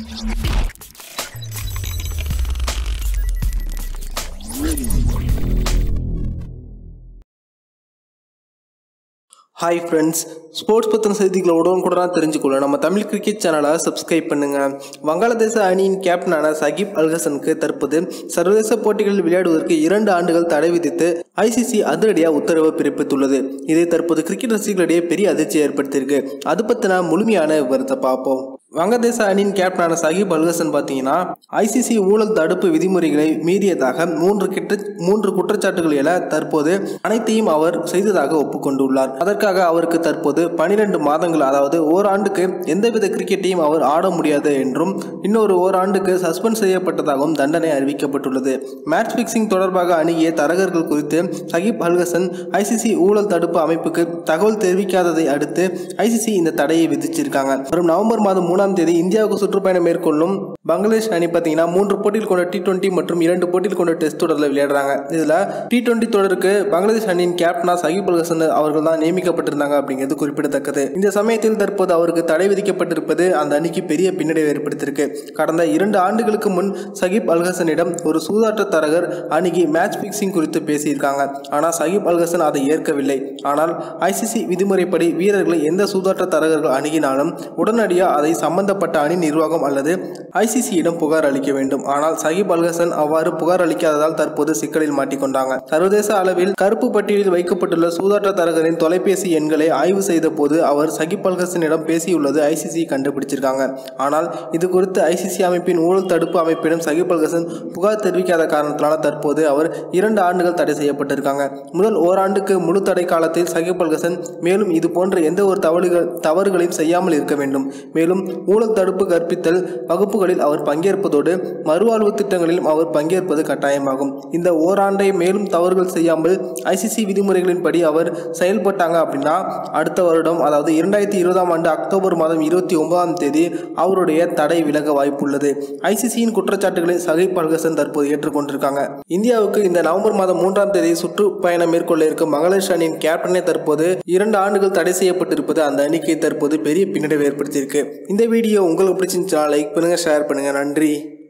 hi friends sports பற்றின செய்திகளை உடனுக்குடனாக தெரிஞ்சுக்கொள்ள நம்ம தமிழ் கிரிக்கெட் சேனலை சப்ஸ்கிரைப் பண்ணுங்க வங்காளதேச அணியின் கேப்டனான சகிப் அல்ஹசனுக்கு தற்போது சர்வதேச போட்டிகளில் விளையாடுவதற்கு இரண்டு ஆண்டுகள் தடை விதித்து ஐசிசி அதிரடியாக உத்தரவு பிறப்பித்துள்ளது இது தற்போது கிரிக்கெட் ரசிகர்களிடையே பெரிய அதிர்ச்சியை ஏற்படுத்தியிருக்கு அது பற்றின முழுமையான விவரத்தை பார்ப்போம் வங்கதேச அணியின் கேப்டனான சகிப் அல்ஹசன் பார்த்தீங்கன்னா ஐசிசி ஊழல் தடுப்பு விதிமுறைகளை மீறியதாக மூன்று கிட்ட மூன்று குற்றச்சாட்டுகள் என தற்போது அனைத்தையும் அவர் செய்ததாக ஒப்புக்கொண்டுள்ளார் அதற்காக அவருக்கு தற்போது பனிரெண்டு மாதங்கள் அதாவது ஓராண்டுக்கு எந்தவித கிரிக்கெட்டையும் அவர் ஆட முடியாது என்றும் இன்னொரு ஓராண்டுக்கு சஸ்பெண்ட் செய்யப்பட்டதாகவும் தண்டனை அறிவிக்கப்பட்டுள்ளது மேட்ச் பிக்சிங் தொடர்பாக அணுகிய தரகர்கள் குறித்து சகிப் அல்ஹசன் ஐசிசி ஊழல் தடுப்பு அமைப்புக்கு தகவல் தெரிவிக்காததை அடுத்து ஐசிசி இந்த தடையை விதிச்சிருக்காங்க வரும் நவம்பர் மாதம் மூணாம் தேதி இந்தியாவுக்கு சுற்றுப்பயணம் மேற்கொள்ளும் பங்களாதேஷ் அணி பார்த்தீங்கன்னா மூன்று போட்டியில் கொண்ட டி டுவெண்ட்டி மற்றும் இரண்டு போட்டியில் கொண்ட டெஸ்ட் தொடரில் விளையாடுறாங்க இதில் டி டுவெண்ட்டி தொடருக்கு பங்களாதேஷ் அணியின் கேப்டனா சகிப் அல் ஹசன் அவர்கள் தான் நியமிக்கப்பட்டிருந்தாங்க அப்படிங்கிறது குறிப்பிடத்தக்கது இந்த சமயத்தில் தற்போது அவருக்கு தடை விதிக்கப்பட்டிருப்பது அந்த அணிக்கு பெரிய பின்னடைவை ஏற்படுத்தியிருக்கு கடந்த இரண்டு ஆண்டுகளுக்கு முன் சகிப் அல்ஹசனிடம் ஒரு சூதாட்ட தரகர் அணுகி மேட்ச் பிக்சிங் குறித்து பேசியிருக்காங்க ஆனால் சகிப் அல்ஹசன் அதை ஏற்கவில்லை ஆனால் ஐசிசி விதிமுறைப்படி வீரர்களை எந்த சூதாட்ட தரகர்கள் அணுகினாலும் உடனடியாக அதை சம்பந்தப்பட்ட அணி நிர்வாகம் அல்லது ஐசிசியிடம் புகார் அளிக்க வேண்டும் ஆனால் சகிப் அல்ஹசன் அவ்வாறு புகார் அளிக்காததால் தற்போது சிக்கலில் மாட்டிக்கொண்டாங்க சர்வதேச அளவில் கருப்பு பட்டியலில் வைக்கப்பட்டுள்ள சூதாட்ட தரகரின் தொலைபேசி எண்களை ஆய்வு செய்த போது அவர் சகிப் அல்ஹசனிடம் பேசியுள்ளது ஐசிசி கண்டுபிடிச்சிருக்காங்க ஆனால் இது குறித்து ஐசிசி அமைப்பின் ஊழல் தடுப்பு அமைப்பிடம் சகிப் அல்ஹசன் புகார் தெரிவிக்காத காரணத்தினால தற்போது அவர் இரண்டு ஆண்டுகள் தடை செய்யப்பட்டிருக்காங்க முதல் ஓராண்டுக்கு முழு தடை காலத்தில் சகிப் அல்ஹசன் மேலும் இது போன்ற எந்த ஒரு தவறுகள் தவறுகளையும் செய்யாமல் இருக்க வேண்டும் மேலும் ஊழல் தடுப்பு கற்பித்தல் வகுப்புகளில் அவர் பங்கேற்பதோடு மறுவாழ்வு திட்டங்களிலும் அவர் பங்கேற்பது கட்டாயமாகும் இந்த ஓராண்டை மேலும் தவறுகள் செய்யாமல் ஐசிசி விதிமுறைகளின்படி அவர் செயல்பட்டாங்க அப்படின்னா அடுத்த வருடம் அதாவது இரண்டாயிரத்தி இருபதாம் ஆண்டு அக்டோபர் மாதம் இருபத்தி ஒன்பதாம் தேதி அவருடைய தடை விலக வாய்ப்புள்ளது ஐசிசியின் குற்றச்சாட்டுகளை சகிப் அல்ஹசன் தற்போது ஏற்றுக்கொண்டிருக்காங்க இந்தியாவுக்கு இந்த நவம்பர் மாதம் மூன்றாம் தேதி சுற்றுப்பயணம் மேற்கொள்ள இருக்கும் பங்களாதேஷ் அணியின் கேப்டனே தற்போது இரண்டு ஆண்டுகள் தடை செய்யப்பட்டிருப்பது அந்த அணிக்கு தற்போது பெரிய பின்னடைவை ஏற்படுத்தியிருக்கு இந்த வீடியோ உங்களுக்கு பிடிச்சிருந்துச்சுன்னா லைக் பண்ணுங்க ஷேர் பண்ணுங்க நன்றி